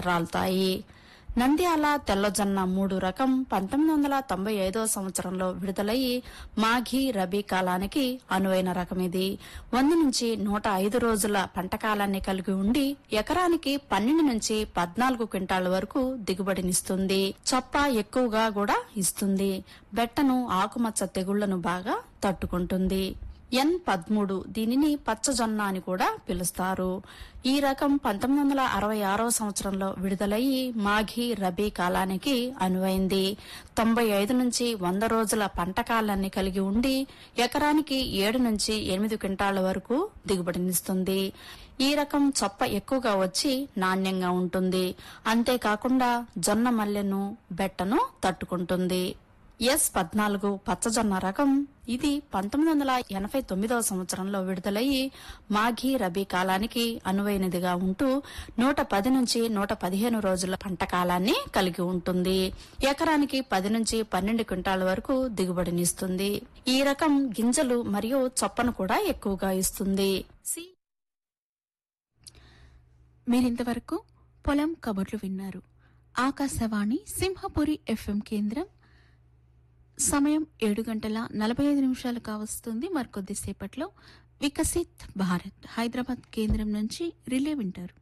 రాలుతాయి నంద్యాల తెల్లజొన్న మూడు రకం పంతొమ్మిది వందల తొంభై ఐదో సంవత్సరంలో విడుదలయ్యి మాఘీ రబీ కాలానికి అనువైన రకం ఇది వంద నుంచి నూట ఐదు రోజుల పంట కాలాన్ని కలిగి ఉండి ఎకరానికి పన్నెండు నుంచి పద్నాలుగు క్వింటాల వరకు దిగుబడినిస్తుంది చొప్ప ఎక్కువగా కూడా ఇస్తుంది బెట్టను ఆకుమచ్చ తెగుళ్లను బాగా తట్టుకుంటుంది ఎన్ పదమూడు దీనిని పచ్చజొన్న అని కూడా పిలుస్తారు ఈ రకం పంతొమ్మిది వందల అరవై ఆరో సంవత్సరంలో విడుదలయ్యి మాఘీ రబీ కాలానికి అనువైంది తొంభై ఐదు నుంచి వంద రోజుల పంట కాలాన్ని కలిగి ఉండి ఎకరానికి ఏడు నుంచి ఎనిమిది క్వింటాల వరకు దిగుబడినిస్తుంది ఈ రకం చొప్ప ఎక్కువగా వచ్చి నాణ్యంగా ఉంటుంది అంతేకాకుండా జొన్న మల్లెను బెట్టను తట్టుకుంటుంది ఎస్ పద్నాలుగు పచ్చజొన్న రకం ఇది పంతొమ్మిది వందల ఎనభై తొమ్మిదవ సంవత్సరంలో విడుదలయ్యి మాఘీ రబీ కాలానికి అనువైనదిగా ఉంటూ నూట పది నుంచి నూట పదిహేను రోజుల పంట కాలాన్ని కలిగి ఉంటుంది ఎకరానికి పది నుంచి పన్నెండు క్వింటాల వరకు దిగుబడినిస్తుంది ఈ రకం గింజలు మరియు చొప్పను కూడా ఎక్కువగా ఇస్తుంది సి మీరింతవరకు పొలం కబుర్లు విన్నారు ఆకాశవాణి సింహపురి ఎఫ్ఎం కేంద్రం సమయం ఏడు గంటల నలభై ఐదు నిమిషాలు కావస్తుంది మరికొద్దిసేపట్లో వికసిత్ భారత్ హైదరాబాద్ కేంద్రం నుంచి రిలే వింటారు